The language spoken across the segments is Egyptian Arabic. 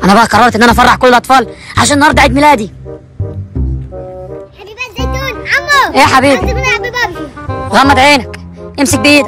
انا بقى قررت ان انا افرح كل الاطفال عشان النهارده عيد ميلادي حبيبي الزيتون عمو ايه يا حبيبي؟ عايز نلعب ببجي غمض عينك امسك بايدك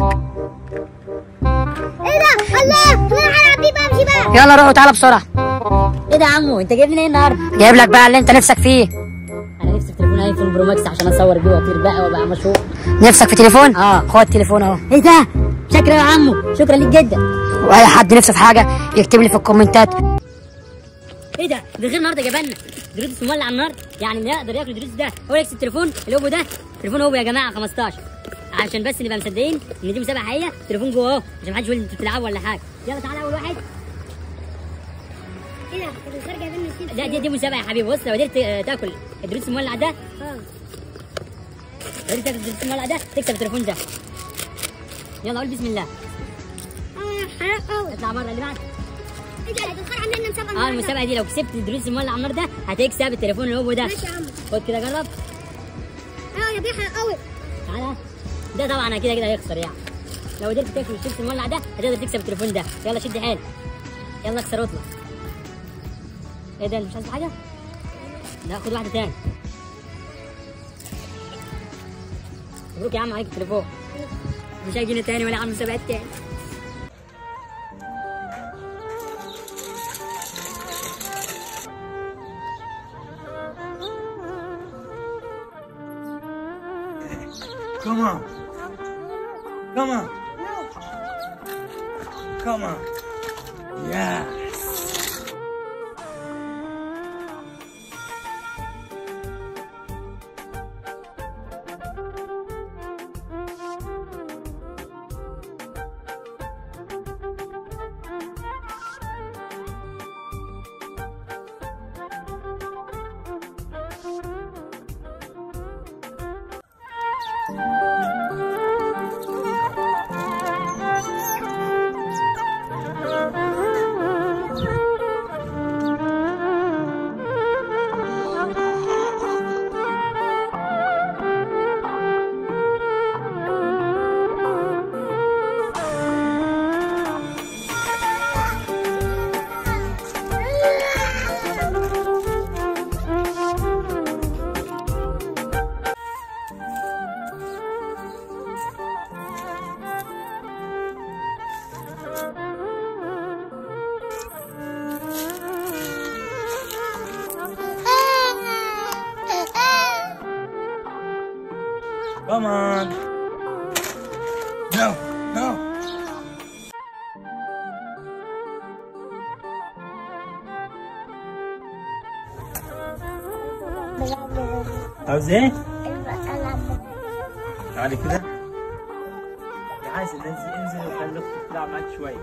ايه ده الله نروح نلعب ببجي بقى يلا روح وتعالى بسرعه ايه ده يا عمو انت جايب لنا ايه النهارده جايب لك بقى اللي انت نفسك فيه انا نفسي في تليفون ايفون برو ماكس عشان اصور بيه واطير بقى وابقى مشهور نفسك في تليفون اه. خد تليفون اهو ايه ده شكرا يا عمو شكرا ليك جدا واي حد نفسه في حاجه يكتب لي في الكومنتات ايه ده ده غير النهارده جبنا دروس مولع النار يعني اللي يقدر ياكل دروس ده هو يكسب تليفون الاوبو ده تليفون اوبو يا جماعه 15 عشان بس نبقى مصدقين ان دي مسابقه حقيقيه تليفون جوه اهو عشان محدش يقول انتوا بتلعبوا ولا حاجه يلا تعالى اول واحد ايه ده الخارج جايبين من لا دي دي مسابقه يا حبيبي بص لو قدرت آه، تاكل الدروس المولع ده اه لو قدرت تاكل الدروس المولع ده تكسب التليفون ده يلا قول بسم الله اه حرام قوي اطلع بره اللي بعد ايه ده الخارج عاملين مسابقه اه النهاردة. المسابقه دي لو كسبت الدروس المولع النار ده هتكسب التليفون الاوبو ده ماشي يا عم خد كده جرب اه يا بيحرق قوي تعالى ده طبعا كده كده هيخسر يعني لو قدرت تاكل الشيبس المولع ده هتقدر تكسب التليفون ده يلا شد حيلك يلا اكسر واطلع ايه ده انت مش عايز حاجه لا خد واحده تاني مبروك يا عم عليك التليفون مش هيجينا تاني ولا عم مسابقات تاني Come on. Come on. Come on. Yes. Come on. No, no. عاوز ايه؟ تعالي كده تعالي انزل انزل وخلي اختك تلعب معاك شوي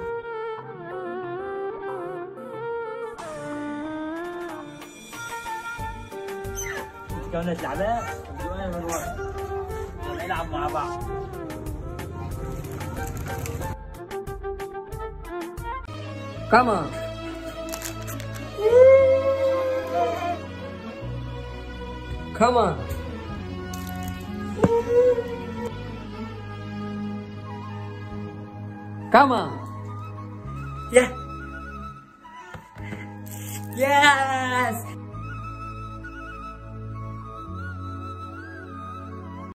انت كمان تلعبها؟ مروان مروان نلعب مع بعض Come on. Come on. Come on. Yeah. Yes.